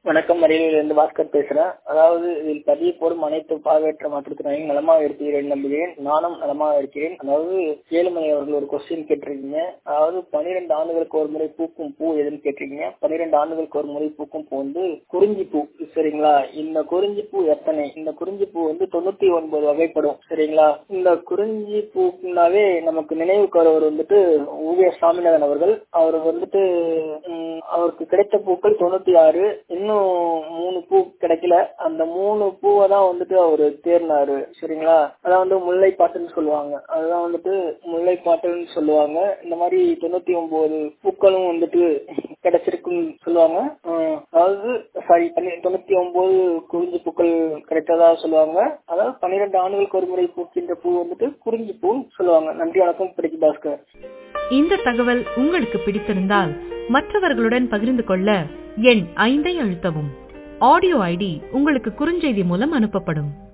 வணக்கம் அரியலூரிலிருந்து பாஸ்கர் பேசுறேன் அதாவது இதில் பதிவு போடும் அனைத்து பார்வையற்ற மாற்றுத்திறனையும் நலமாக இருக்கிறேன் நம்புகிறேன் நானும் நலமாக இருக்கிறேன் அதாவது ஏழுமலை அவர்கள் ஒரு கொஸ்டின் கேட்டிருக்கீங்க அதாவது பன்னிரெண்டு ஆண்டுகளுக்கு ஒரு முறை பூக்கும் பூ எதுன்னு கேட்டிருக்கீங்க பன்னிரெண்டு ஆண்டுகளுக்கு ஒரு முறை பூக்கும் பூ வந்து குறிஞ்சி பூ சரிங்களா இந்த குறிஞ்சி பூ எத்தனை இந்த குறிஞ்சி பூ வந்து தொண்ணூத்தி ஒன்பது வகைப்படும் சரிங்களா இந்த குறிஞ்சி பூக்குனாவே நமக்கு நினைவுக்கு வரவர் வந்துட்டு ஊவிய சாமிநாதன் அவர்கள் அவர் வந்துட்டு உம், அவருக்கு கிடைத்த பூக்கள் தொண்ணூத்தி ஆறு இன்னும் மூணு பூ கிடைக்கல அந்த மூணு பூவை தான் வந்துட்டு அவரு தேர்னாரு சரிங்களா அதான் வந்து முல்லை பாட்டுன்னு சொல்லுவாங்க அதுதான் வந்துட்டு முல்லை பாட்டுன்னு சொல்லுவாங்க இந்த மாதிரி தொண்ணூத்தி ஒன்பது பூக்களும் வந்துட்டு கிடைச்சிருக்குன்னு சொல்லுவாங்க உம், அதாவது சாரி தொண்ணூத்தி ஒன்பது குறிஞ்சி பூக்கள் கிடைத்ததா சொல்லுவாங்க அதாவது பன்னிரெண்டு ஆண்டுகளுக்கு ஒரு முறை பூக்கின்ற பூ வந்துட்டு குறிஞ்சி பூ சொல்லுவாங்க நன்றி வணக்கம் பிடிக்கு பாஸ்கர் இந்த தகவல் உங்களுக்கு பிடித்திருந்தால் மற்றவர்களுடன் பகிர்ந்து கொள்ள எண் ஐந்தை அழுத்தவும் ஆடியோ ஐடி உங்களுக்கு குறுஞ்செய்தி மூலம் அனுப்பப்படும்